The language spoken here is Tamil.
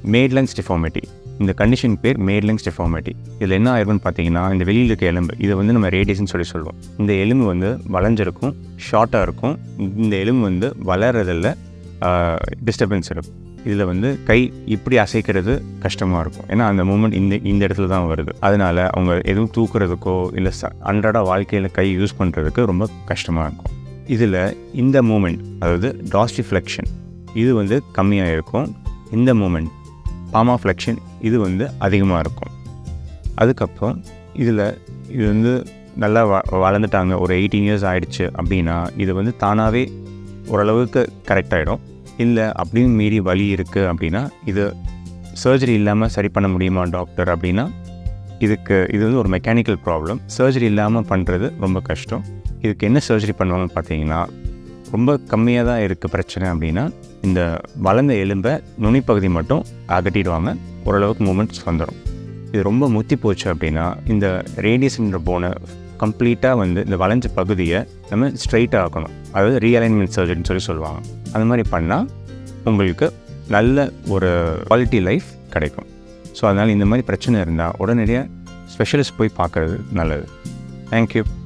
மேட்லங்ஸ் டிஃபார்மிட்டி இந்த கண்டிஷன் பேர் மேட்லங்ஸ் டிஃபார்மிட்டி இதில் என்ன ஆயிருக்குன்னு பார்த்தீங்கன்னா இந்த வெளியில் இருக்க எலும்பு இதை வந்து நம்ம ரேடியஸ்னு சொல்லி சொல்லுவோம் இந்த எலும்பு வந்து வளைஞ்சிருக்கும் ஷார்ட்டாக இருக்கும் இந்த எலும்பு வந்து வளர்றதில் டிஸ்டர்பன்ஸ் இருக்கும் இதில் வந்து கை இப்படி அசைக்கிறது கஷ்டமாக இருக்கும் ஏன்னா அந்த மூமெண்ட் இந்த இந்த இடத்துல தான் வருது அதனால் அவங்க எதுவும் தூக்குறதுக்கோ இல்லை ச அன்றாட வாழ்க்கையில் கை யூஸ் பண்ணுறதுக்கு ரொம்ப கஷ்டமாக இருக்கும் இதில் இந்த மூமெண்ட் அதாவது டாஸ்டிஃப்ளெக்ஷன் இது வந்து கம்மியாக இருக்கும் இந்த மூமெண்ட் பாமா ஃப்ளெக்ஷன் இது வந்து அதிகமாக இருக்கும் அதுக்கப்புறம் இதில் இது வந்து நல்லா வ வளர்ந்துட்டாங்க ஒரு எயிட்டீன் இயர்ஸ் ஆயிடுச்சு அப்படின்னா இது வந்து தானாகவே ஓரளவுக்கு கரெக்ட் ஆகிடும் இல்லை அப்படின்னு மீறி வலி இருக்குது அப்படின்னா இது சர்ஜரி இல்லாமல் சரி பண்ண முடியுமா டாக்டர் அப்படின்னா இதுக்கு இது வந்து ஒரு மெக்கானிக்கல் ப்ராப்ளம் சர்ஜரி இல்லாமல் பண்ணுறது ரொம்ப கஷ்டம் இதுக்கு என்ன சர்ஜரி பண்ணுவாங்கன்னு பார்த்தீங்கன்னா ரொம்ப கம்மியாக தான் இருக்குது பிரச்சனை அப்படின்னா இந்த வளர்ந்த எலும்பை நுனிப்பகுதி மட்டும் அகட்டிடுவாங்க ஓரளவுக்கு மூமெண்ட்ஸ் வந்துடும் இது ரொம்ப முத்தி போச்சு அப்படின்னா இந்த ரேடியஸ்ன்ற போனை கம்ப்ளீட்டாக வந்து இந்த வளைஞ்ச பகுதியை நம்ம ஸ்ட்ரைட்டாக ஆக்கணும் அதாவது ரீஅலைன்மெண்ட் சர்ஜரின்னு சொல்லி சொல்லுவாங்க அந்த மாதிரி பண்ணால் உங்களுக்கு நல்ல ஒரு குவாலிட்டி லைஃப் கிடைக்கும் ஸோ அதனால் இந்த மாதிரி பிரச்சனை இருந்தால் உடனடியாக ஸ்பெஷலிஸ்ட் போய் பார்க்குறது நல்லது தேங்க்யூ